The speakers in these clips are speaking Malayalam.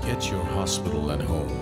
Get your hospital at home.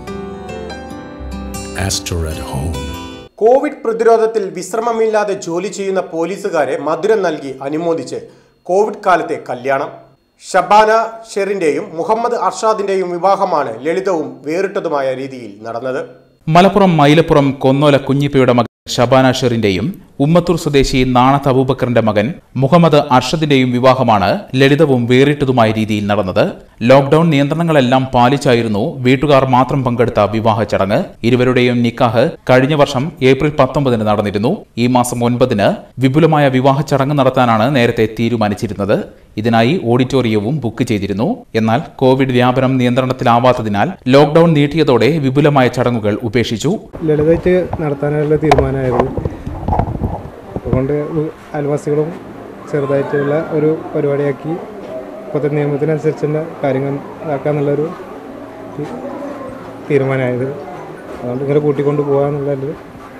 Astor at home. Covid പ്രതിരോധത്തിൽ വിശ്രമമില്ലാതെ ജോലി ചെയ്യുന്ന പോലീസുകാരെ മധുരം നൽകി അനുമോദിച്ച് കോവിഡ് കാലത്തെ കല്യാണം ഷബാന ഷെറിന്റെയും മുഹമ്മദ് അർഷാദിന്റെയും വിവാഹമാണ് ലളിതവും വേറിട്ടതുമായ രീതിയിൽ നടന്നത് മലപ്പുറം മൈലപ്പുറം കൊന്നോല കുഞ്ഞിപ്പയുടെ മകൻ ഷബാന ഷെറിന്റെയും ഉമ്മത്തൂർ സ്വദേശി നാണത്ത് അബൂബക്കറിന്റെ മകൻ മുഹമ്മദ് അർഷദിന്റെയും വിവാഹമാണ് ലളിതവും വേറിട്ടതുമായ രീതിയിൽ നടന്നത് ലോക്ഡൌൺ നിയന്ത്രണങ്ങളെല്ലാം പാലിച്ചായിരുന്നു വീട്ടുകാർ മാത്രം പങ്കെടുത്ത വിവാഹ ചടങ്ങ് ഇരുവരുടെയും നിക്കാഹ് കഴിഞ്ഞ വർഷം ഏപ്രിൽ പത്തൊമ്പതിന് നടന്നിരുന്നു ഈ മാസം ഒൻപതിന് വിപുലമായ വിവാഹ ചടങ്ങ് നടത്താനാണ് നേരത്തെ തീരുമാനിച്ചിരുന്നത് ഇതിനായി ഓഡിറ്റോറിയവും ബുക്ക് ചെയ്തിരുന്നു എന്നാൽ കോവിഡ് വ്യാപനം നിയന്ത്രണത്തിലാവാത്തതിനാൽ ലോക്ഡൌൺ നീട്ടിയതോടെ വിപുലമായ ചടങ്ങുകൾ ഉപേക്ഷിച്ചു ലളിതമായിട്ട് നടത്താനുള്ള തീരുമാനമായിരുന്നു അതുകൊണ്ട് അയൽവാസികളും ചെറുതായിട്ടുള്ള ഒരു പരിപാടിയാക്കി ഇപ്പോഴത്തെ നിയമത്തിനനുസരിച്ചുള്ള കാര്യങ്ങൾ ഇതാക്കാന്നുള്ളൊരു തീ- തീരുമാനമായത് അതുകൊണ്ട് ഇങ്ങനെ കൂട്ടിക്കൊണ്ട് പോകാന്നുള്ളൊരു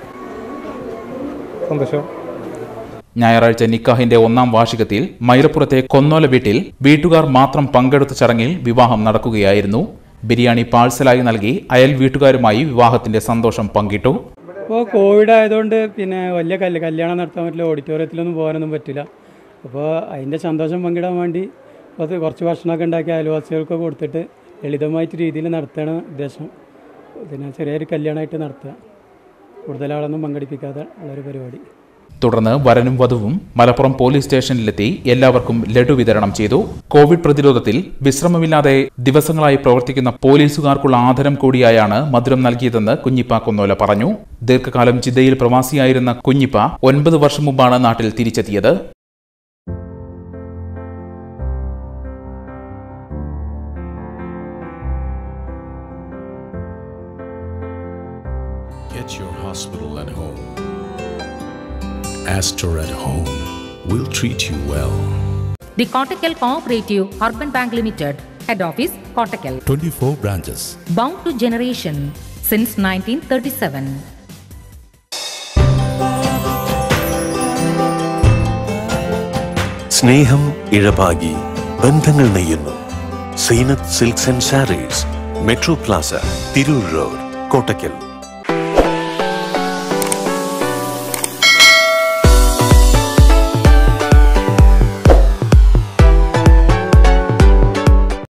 സന്തോഷം ഞായറാഴ്ച നിക്കാഹിന്റെ ഒന്നാം വാർഷികത്തിൽ മൈലപ്പുറത്തെ കൊന്നോല വീട്ടിൽ വീട്ടുകാർ മാത്രം പങ്കെടുത്ത ചടങ്ങിൽ വിവാഹം നടക്കുകയായിരുന്നു ബിരിയാണി പാഴ്സലായി നൽകി അയൽ വീട്ടുകാരുമായി വിവാഹത്തിന്റെ സന്തോഷം പങ്കിട്ടു ഇപ്പോൾ കോവിഡ് ആയതുകൊണ്ട് പിന്നെ വലിയ കല്യ കല്യാണം നടത്താൻ പറ്റില്ല ഓഡിറ്റോറിയത്തിലൊന്നും പോകാനൊന്നും പറ്റില്ല അപ്പോൾ അതിൻ്റെ സന്തോഷം പങ്കിടാൻ വേണ്ടി അത് കുറച്ച് ഭക്ഷണമൊക്കെ ഉണ്ടാക്കി അയൽവാസികൾക്ക് കൊടുത്തിട്ട് ലളിതമായിട്ട് രീതിയിൽ നടത്തുകയാണ് ഉദ്ദേശം പിന്നെ ചെറിയൊരു കല്യാണമായിട്ട് നടത്തുക കൂടുതൽ ആളൊന്നും പങ്കെടുപ്പിക്കാതെ ഉള്ളൊരു പരിപാടി തുടർന്ന് വരനും വധുവും മലപ്പുറം പോലീസ് സ്റ്റേഷനിലെത്തി എല്ലാവർക്കും ലഡു വിതരണം ചെയ്തു കോവിഡ് പ്രതിരോധത്തിൽ വിശ്രമമില്ലാതെ ദിവസങ്ങളായി പ്രവർത്തിക്കുന്ന പോലീസുകാർക്കുള്ള ആദരം കൂടിയായാണ് മധുരം നൽകിയതെന്ന് കുഞ്ഞിപ്പ കൊന്നോല പറഞ്ഞു ദീർഘകാലം ജിദ്ദയിൽ പ്രവാസിയായിരുന്ന കുഞ്ഞിപ്പ ഒൻപത് വർഷം മുമ്പാണ് നാട്ടിൽ തിരിച്ചെത്തിയത് Get your hospital at home. Astor at home. We'll treat you well. The Kottakkal Cooperative Urban Bank Limited, Head Office, Kottakkal. 24 branches. Bound to generation since 1937. സ്നേഹം ഇഴപാകി ബന്ധങ്ങൾ നെയ്യുന്നു Seenath silks and sarees metro plaza Tirur road Kottakkal